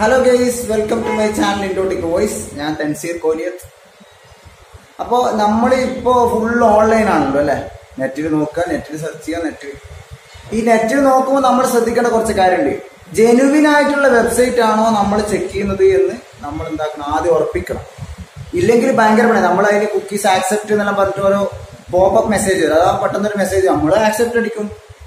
hello guys welcome to my channel Indotic voice ഞാൻ തൻസീർ കോലിയത്ത് അപ്പോൾ നമ്മൾ ഇപ്പോൾ ഫുൾ ഓൺലൈൻ ആണല്ലോ അല്ലേ നെറ്റിൽ നോക്കുക നെറ്റിൽ സെർച്ച് ചെയ്യുക നെറ്റിൽ ഈ നെറ്റിൽ നോക്കുമ്പോൾ നമ്മൾ ശ്രദ്ധിക്കേണ്ട കുറച്ച് കാര്യമുണ്ട് ജെനുവിൻ ആയിട്ടുള്ള വെബ്സൈറ്റ് ആണോ നമ്മൾ ചെക്ക് ചെയ്യുന്നത് എന്ന് നമ്മൾ എന്താക്കണം ആദ്യം ഉറപ്പിക്കണം ഇല്ലെങ്കിൽ ഭയങ്കര പണി നമ്മൾ അതിന് കുക്കീസ് ആക്സെപ്റ്റ് എന്നെല്ലാം പറഞ്ഞിട്ട് ഓരോ പോപ്പപ്പ് മെസ്സേജ് വരും അതാ പെട്ടെന്നൊരു മെസ്സേജ് നമ്മൾ ആക്സെപ്റ്റ് അടിക്കും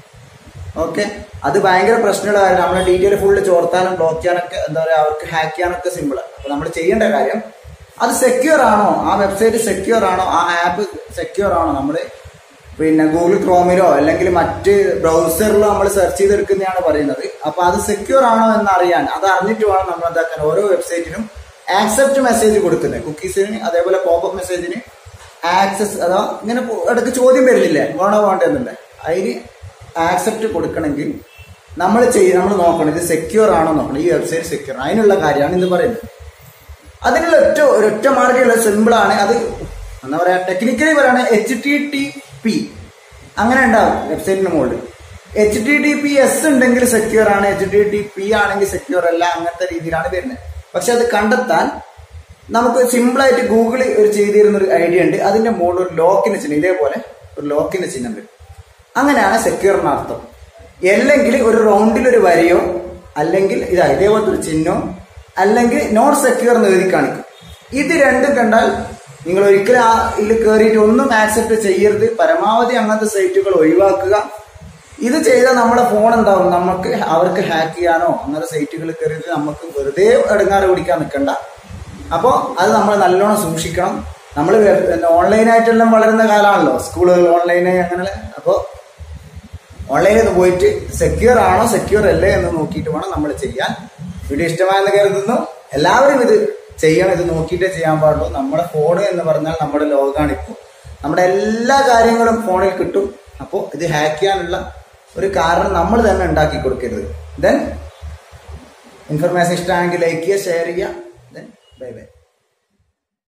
ഓക്കെ അത് ഭയങ്കര പ്രശ്നമുള്ള കാര്യം നമ്മളെ ഡീറ്റെയിൽ ഫുള്ള് ചോർത്താനും ബ്ലോക്ക് ചെയ്യാനൊക്കെ എന്താ പറയുക അവർക്ക് ഹാക്ക് ചെയ്യാനൊക്കെ സിമ്പിൾ അപ്പൊ നമ്മൾ ചെയ്യേണ്ട കാര്യം അത് സെക്യൂർ ആണോ ആ വെബ്സൈറ്റ് സെക്യൂർ ആണോ ആ ആപ്പ് സെക്യൂർ ആണോ നമ്മൾ പിന്നെ ഗൂഗിൾ ക്രോമിലോ അല്ലെങ്കിൽ മറ്റ് ബ്രൗസറിലോ നമ്മൾ സെർച്ച് ചെയ്തെടുക്കുന്നതാണ് പറയുന്നത് അപ്പൊ അത് സെക്യൂർ ആണോ എന്ന് അറിയാൻ അത് അറിഞ്ഞിട്ട് വേണം നമ്മൾ എന്താക്കാൻ ഓരോ വെബ്സൈറ്റിനും ആക്സെപ്റ്റ് മെസ്സേജ് കൊടുക്കുന്നത് കുക്കീസിന് അതേപോലെ പോപ്പപ്പ് മെസ്സേജിന് ആക്സസ് അഥവാ ഇങ്ങനെ പോ- ഇടയ്ക്ക് ചോദ്യം വരുന്നില്ലേ വേണോ വേണ്ടെന്നില്ലേ അതിന് ആക്സെപ്റ്റ് കൊടുക്കണമെങ്കിൽ നമ്മൾ ചെയ്യ നമ്മൾ നോക്കണം ഇത് സെക്യൂർ ആണോ നോക്കണം ഈ വെബ്സൈറ്റ് സെക്യൂർ അതിനുള്ള കാര്യമാണ് ഇന്ന് പറയുന്നത് അതിനുള്ള ഒറ്റ ഒരൊറ്റ മാർഗ്ഗമുള്ള സിമ്പിൾ ആണ് അത് എന്താ പറയാ ടെക്നിക്കലി പറയുകയാണെങ്കിൽ എച്ച് ടി ടി പി അങ്ങനെ ഉണ്ടാവും വെബ്സൈറ്റിന് മുകളിൽ H T T P S ഉണ്ടെങ്കിൽ സെക്യൂർ ആണ് എച്ച് ടി ടി പി ആണെങ്കിൽ സെക്യൂർ അല്ല അങ്ങനത്തെ രീതിയിലാണ് വരുന്നത് പക്ഷെ അത് കണ്ടെത്താൻ നമുക്ക് സിമ്പിൾ ആയിട്ട് ഗൂഗിളിൽ ഒരു ചെയ്തിരുന്ന ഒരു ഐഡിയ ഉണ്ട് അതിന്റെ മുകളിൽ ഒരു ലോക്കിന് ചിഹ്നം ഇതേപോലെ ഒരു ലോക്കിന് ചിഹ്നം വരും അങ്ങനെയാണ് സെക്യൂർ എന്ന അർത്ഥം അല്ലെങ്കിൽ ഒരു റൗണ്ടിൽ ഒരു വരയോ അല്ലെങ്കിൽ ഇതാ ഇതേപോലത്തെ ഒരു ചിഹ്നോ അല്ലെങ്കിൽ നോട്ട് സെക്യൂർ എന്ന് എഴുതി കാണിക്കും ഇത് രണ്ടും കണ്ടാൽ നിങ്ങൾ ഒരിക്കലും ആ ഇതിൽ കയറിയിട്ട് ഒന്നും ആക്സെപ്റ്റ് ചെയ്യരുത് പരമാവധി അങ്ങനത്തെ സൈറ്റുകൾ ഒഴിവാക്കുക ഇത് ചെയ്താൽ നമ്മുടെ ഫോൺ എന്താവും നമുക്ക് അവർക്ക് ഹാക്ക് ചെയ്യാനോ അങ്ങനത്തെ സൈറ്റുകൾ കയറിയിട്ട് നമുക്ക് വെറുതെ എടുങ്ങാറ് പിടിക്കാൻ നിൽക്കണ്ട അപ്പോൾ അത് നമ്മൾ നല്ലോണം സൂക്ഷിക്കണം നമ്മൾ ഓൺലൈനായിട്ടെല്ലാം വളരുന്ന കാലമാണല്ലോ സ്കൂളുകൾ ഓൺലൈനായി അങ്ങനെ അപ്പോൾ ഓൺലൈനിൽ നിന്ന് പോയിട്ട് സെക്യൂർ ആണോ സെക്യൂർ അല്ലേ എന്ന് നോക്കിയിട്ട് വേണം നമ്മൾ ചെയ്യാൻ വീഡിയോ ഇഷ്ടമായെന്ന് കരുതുന്നു എല്ലാവരും ഇത് ചെയ്യണം ഇത് നോക്കിയിട്ടേ ചെയ്യാൻ പാടുള്ളൂ നമ്മുടെ ഫോൺ എന്ന് പറഞ്ഞാൽ നമ്മുടെ ലോകമാണ് ഇപ്പോൾ നമ്മുടെ എല്ലാ കാര്യങ്ങളും ഫോണിൽ കിട്ടും അപ്പോൾ ഇത് ഹാക്ക് ചെയ്യാനുള്ള ഒരു കാരണം നമ്മൾ തന്നെ ഉണ്ടാക്കി കൊടുക്കരുത് ദെൻ ഇൻഫർമേഷൻ ഇഷ്ടമാണെങ്കിൽ ലൈക്ക് ചെയ്യുക ഷെയർ ചെയ്യുക ദെൻ ബൈ ബൈ